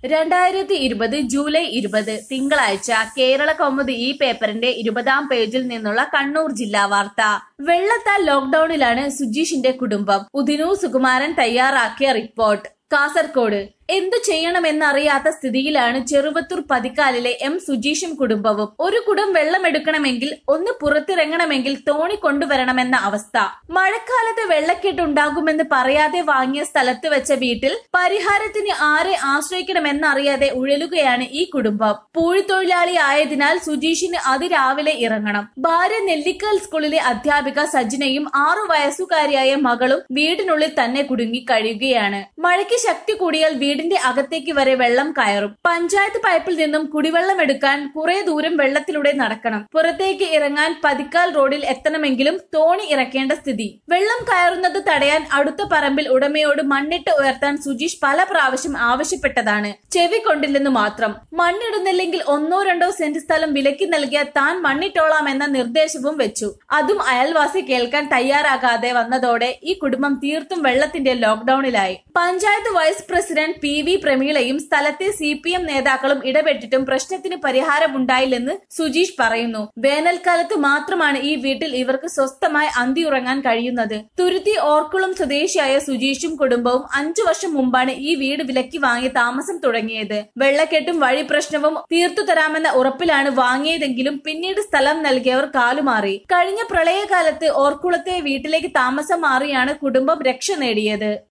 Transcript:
രണ്ടായിരത്തി ഇരുപത് ജൂലൈ ഇരുപത് തിങ്കളാഴ്ച കേരള കൗമുദി ഈ പേപ്പറിന്റെ ഇരുപതാം പേജിൽ നിന്നുള്ള കണ്ണൂർ ജില്ലാ വാർത്ത വെള്ളത്താൽ ലോക്ഡൌണിലാണ് സുജീഷിന്റെ കുടുംബം ഉദിനു സുകുമാരൻ തയ്യാറാക്കിയ റിപ്പോർട്ട് കാസർകോട് എന്തു ചെയ്യണമെന്നറിയാത്ത സ്ഥിതിയിലാണ് ചെറുവത്തൂർ പതിക്കാലിലെ എം സുജീഷും കുടുംബവും ഒരു കുടം വെള്ളമെടുക്കണമെങ്കിൽ ഒന്ന് പുറത്തിറങ്ങണമെങ്കിൽ തോണി കൊണ്ടുവരണമെന്ന അവസ്ഥ മഴക്കാലത്ത് വെള്ളക്കെട്ടുണ്ടാകുമെന്ന് പറയാതെ വാങ്ങിയ സ്ഥലത്ത് വെച്ച വീട്ടിൽ പരിഹാരത്തിന് ആരെ ആശ്രയിക്കണമെന്നറിയാതെ ഉഴലുകയാണ് ഈ കുടുംബം പൂഴിത്തൊഴിലാളി ആയതിനാൽ സുജീഷിന് അതിരാവിലെ ഇറങ്ങണം ഭാര്യ നെല്ലിക്കൽ സ്കൂളിലെ അധ്യാപിക സജിനയും ആറു വയസ്സുകാരിയായ മകളും വീടിനുള്ളിൽ തന്നെ കുടുങ്ങി കഴിയുകയാണ് മഴയ്ക്ക് ശക്തി കൂടിയാൽ വീടിന്റെ അകത്തേക്ക് വരെ വെള്ളം കയറും പഞ്ചായത്ത് പൈപ്പിൽ നിന്നും കുടിവെള്ളം എടുക്കാൻ കുറെ ദൂരം വെള്ളത്തിലൂടെ നടക്കണം പുറത്തേക്ക് ഇറങ്ങാൻ പതിക്കാൽ റോഡിൽ എത്തണമെങ്കിലും തോണി ഇറക്കേണ്ട സ്ഥിതി വെള്ളം കയറുന്നത് തടയാൻ അടുത്ത പറമ്പിൽ ഉടമയോട് മണ്ണിട്ട് ഉയർത്താൻ സുജീഷ് പല പ്രാവശ്യം ആവശ്യപ്പെട്ടതാണ് ചെവി കൊണ്ടില്ലെന്ന് മാത്രം മണ്ണിടുന്നില്ലെങ്കിൽ ഒന്നോ രണ്ടോ സെന്റ് സ്ഥലം വിലക്കി നൽകിയ താൻ മണ്ണിട്ടോളാം എന്ന നിർദ്ദേശവും വെച്ചു അതും അയൽവാസി കേൾക്കാൻ തയ്യാറാകാതെ വന്നതോടെ ഈ കുടുംബം തീർത്തും വെള്ളത്തിന്റെ ലോക്ഡൌണിലായി panchayat vice president P V പ്രമീളയും സ്ഥലത്തെ സി പി എം നേതാക്കളും ഇടപെട്ടിട്ടും പ്രശ്നത്തിന് പരിഹാരമുണ്ടായില്ലെന്ന് സുജീഷ് പറയുന്നു വേനൽക്കാലത്ത് മാത്രമാണ് ഈ വീട്ടിൽ ഇവർക്ക് സ്വസ്ഥമായി അന്തിയുറങ്ങാൻ കഴിയുന്നത് തുരുത്തി ഓർക്കുളം സ്വദേശിയായ സുജീഷും കുടുംബവും അഞ്ചു വർഷം മുമ്പാണ് ഈ വീട് വിലക്കി വാങ്ങി താമസം തുടങ്ങിയത് വെള്ളക്കെട്ടും വഴി പ്രശ്നവും തീർത്തു തരാമെന്ന ഉറപ്പിലാണ് വാങ്ങിയതെങ്കിലും പിന്നീട് സ്ഥലം നൽകിയവർ കാലുമാറി കഴിഞ്ഞ പ്രളയകാലത്ത് ഓർക്കുളത്തെ വീട്ടിലേക്ക് താമസം മാറിയാണ് കുടുംബം രക്ഷ നേടിയത്